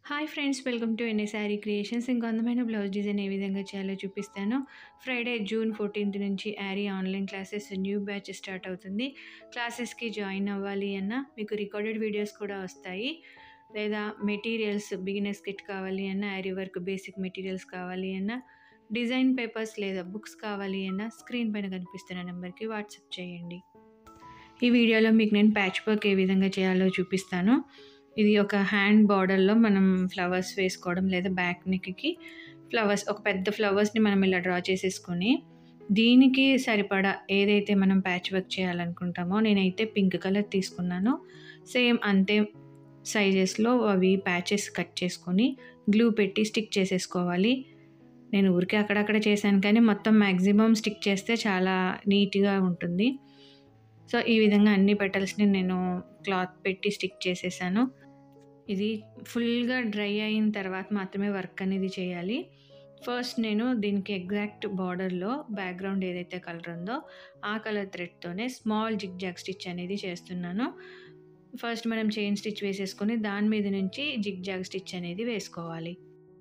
hi friends welcome to N A Saree creations ఇంకో అందమైన blouse design ఏ విధంగా చేయాలో చూపిస్తాను ఫ్రైడే జూన్ ఫోర్టీన్త్ నుంచి Aari online classes new batch start అవుతుంది క్లాసెస్కి జాయిన్ అవ్వాలి అన్న మీకు రికార్డెడ్ వీడియోస్ కూడా వస్తాయి లేదా మెటీరియల్స్ బిగినర్స్ కిట్ కావాలి అన్న యారీ వర్క్ బేసిక్ మెటీరియల్స్ కావాలి అన్న డిజైన్ పేపర్స్ లేదా బుక్స్ కావాలి అన్న స్క్రీన్ పైన కనిపిస్తున్న నెంబర్కి వాట్సాప్ చేయండి ఈ వీడియోలో మీకు నేను ప్యాచ్ వర్క్ ఏ విధంగా చేయాలో చూపిస్తాను ఇది ఒక హ్యాండ్ బార్డర్లో మనం ఫ్లవర్స్ వేసుకోవడం లేదా బ్యాక్ నెక్కి ఫ్లవర్స్ ఒక పెద్ద ఫ్లవర్స్ని మనం ఇలా డ్రా చేసేసుకొని దీనికి సరిపడా ఏదైతే మనం ప్యాచ్ వర్క్ చేయాలనుకుంటామో నేనైతే పింక్ కలర్ తీసుకున్నాను సేమ్ అంతే సైజెస్లో అవి ప్యాచెస్ కట్ చేసుకొని గ్లూ పెట్టి స్టిక్ చేసేసుకోవాలి నేను ఊరికే అక్కడక్కడ చేశాను కానీ మొత్తం మ్యాక్సిమం స్టిక్ చేస్తే చాలా నీట్గా ఉంటుంది సో ఈ విధంగా అన్ని పెటల్స్ని నేను క్లాత్ పెట్టి స్టిక్ చేసేసాను ఇది ఫుల్గా డ్రై అయిన తర్వాత మాత్రమే వర్క్ అనేది చేయాలి ఫస్ట్ నేను దీనికి ఎగ్జాక్ట్ బార్డర్లో బ్యాక్గ్రౌండ్ ఏదైతే కలర్ ఉందో ఆ కలర్ థ్రెడ్తోనే స్మాల్ జిగ్ జాగ్ స్టిచ్ అనేది చేస్తున్నాను ఫస్ట్ మనం చైన్ స్టిచ్ వేసేసుకొని దాని మీద నుంచి జిగ్ జాగ్ స్టిచ్ అనేది వేసుకోవాలి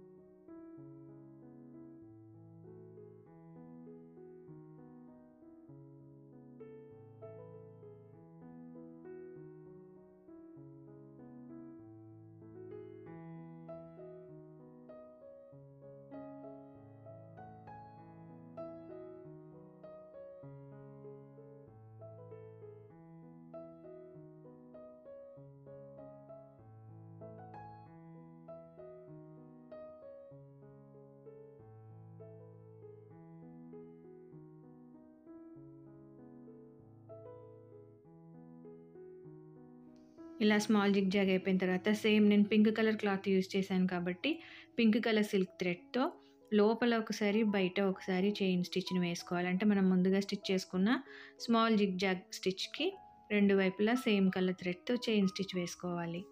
ఇలా స్మాల్ జిగ్ జాగ్ అయిపోయిన తర్వాత సేమ్ నేను పింక్ కలర్ క్లాత్ యూజ్ చేశాను కాబట్టి పింక్ కలర్ సిల్క్ థ్రెడ్తో లోపల ఒకసారి బయట ఒకసారి చైన్ స్టిచ్ని వేసుకోవాలి అంటే మనం ముందుగా స్టిచ్ చేసుకున్న స్మాల్ జిగ్ జాగ్ స్టిచ్కి రెండు వైపులా సేమ్ కలర్ థ్రెడ్తో చైన్ స్టిచ్ వేసుకోవాలి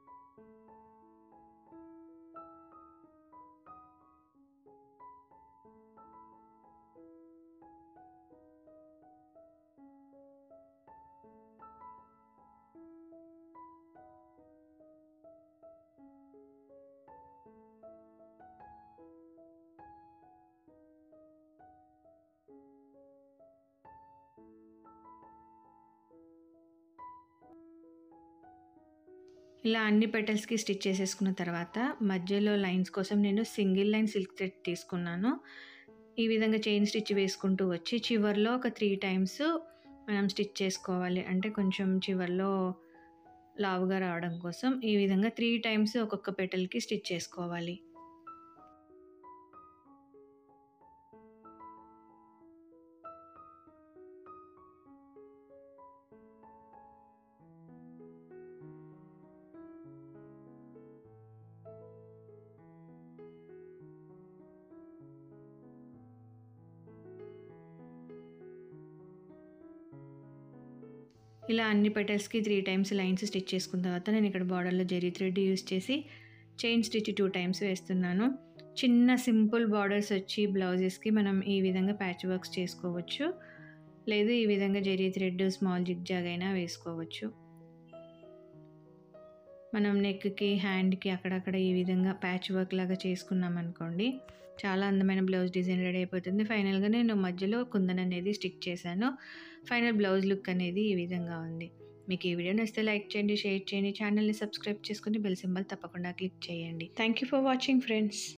ఇలా అన్ని పెటల్స్కి స్టిచ్ చేసేసుకున్న తర్వాత మధ్యలో లైన్స్ కోసం నేను సింగిల్ లైన్ సిల్క్ థ్రెడ్ తీసుకున్నాను ఈ విధంగా చైన్ స్టిచ్ వేసుకుంటూ వచ్చి చివర్లో ఒక త్రీ టైమ్స్ మనం స్టిచ్ చేసుకోవాలి అంటే కొంచెం చివర్లో లావుగా రావడం కోసం ఈ విధంగా త్రీ టైమ్స్ ఒక్కొక్క పెటల్కి స్టిచ్ చేసుకోవాలి ఇలా అన్ని పెటల్స్కి త్రీ టైమ్స్ లైన్స్ స్టిచ్ చేసుకున్న తర్వాత నేను ఇక్కడ బార్డర్లో జెరీ థ్రెడ్ యూస్ చేసి చైన్ స్టిచ్ టూ టైమ్స్ వేస్తున్నాను చిన్న సింపుల్ బార్డర్స్ వచ్చి బ్లౌజెస్కి మనం ఈ విధంగా ప్యాచ్ వర్క్స్ చేసుకోవచ్చు లేదు ఈ విధంగా zari thread small zigzag అయినా వేసుకోవచ్చు మనం నెక్కి హ్యాండ్కి అక్కడక్కడ ఈ విధంగా ప్యాచ్ వర్క్ లాగా చేసుకున్నాం అనుకోండి చాలా అందమైన బ్లౌజ్ డిజైన్ రెడీ అయిపోతుంది ఫైనల్గా నేను మధ్యలో కుందన్ అనేది స్టిక్ చేశాను ఫైనల్ బ్లౌజ్ లుక్ అనేది ఈ విధంగా ఉంది మీకు ఈ వీడియో నచ్చితే లైక్ చేయండి షేర్ చేయండి ఛానల్ని సబ్స్క్రైబ్ చేసుకుని బెల్ సింబల్ తప్పకుండా క్లిక్ చేయండి thank you for watching friends